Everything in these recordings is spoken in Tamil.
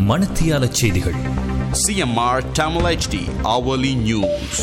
மணத்தியால செய்திகள் CMR Tamil HD hourly news.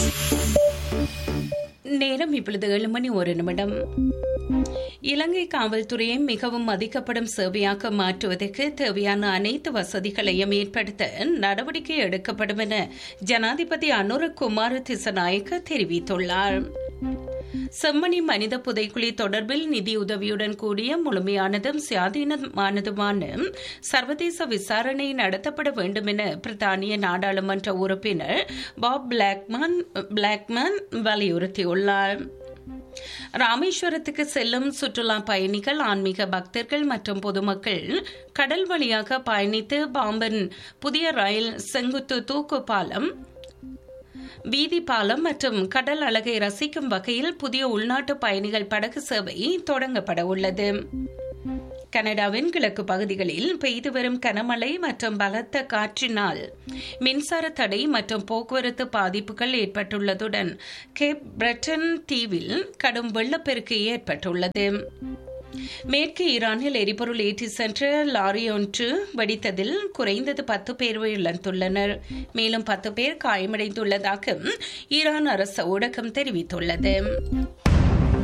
நேரம் இப்பொழுது ஏழு மணி ஒரு நிமிடம் இலங்கை காவல்துறையை மிகவும் மதிக்கப்படும் சேவையாக மாற்றுவதற்கு தேவையான அனைத்து வசதிகளையும் ஏற்படுத்த நடவடிக்கை எடுக்கப்படும் என ஜனாதிபதி அனுர குமார திசநாயக்க தெரிவித்துள்ளார் செம்மணி மனித புதைக்குழி தொடர்பில் நிதியுதவியுடன் கூடிய முழுமையானதும் சுயாதீனமானதுமான சர்வதேச விசாரணை நடத்தப்பட வேண்டும் என பிரித்தானிய நாடாளுமன்ற உறுப்பினர் பாப் பிளாக்மன் பிளாக்மன் வலியுறுத்தியுள்ளார் ராமேஸ்வரத்துக்கு செல்லும் சுற்றுலா பயணிகள் ஆன்மீக பக்தர்கள் மற்றும் பொதுமக்கள் கடல் வழியாக பயணித்து பாம்பன் புதிய ரயில் செங்குத்து தூக்கு பாலம் வீதி பாலம் மற்றும் கடல் அழகை ரசிக்கும் வகையில் புதிய உள்நாட்டு பயணிகள் படகு சேவை தொடங்கப்பட உள்ளது கனடாவின் கிழக்கு பகுதிகளில் பெய்து வரும் கனமழை மற்றும் பலத்த காற்றினால் மின்சார தடை மற்றும் போக்குவரத்து பாதிப்புகள் ஏற்பட்டுள்ளதுடன் கேப் பிரிட்டன் தீவில் கடும் வெள்ளப்பெருக்கு ஏற்பட்டுள்ளது மேற்கு ஈரானில் எரிபொருள் ஏற்றி சென்ற லாரி ஒன்று வெடித்ததில் குறைந்தது பத்து பேர் இழந்துள்ளனர் மேலும் பத்து பேர் காயமடைந்துள்ளதாக ஈரான் அரசு ஊடகம் தெரிவித்துள்ளது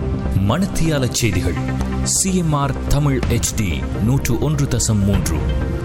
மணத்தியால செய்திகள் சிஎம்ஆர் தமிழ் HD நூற்று ஒன்று தசம் மூன்று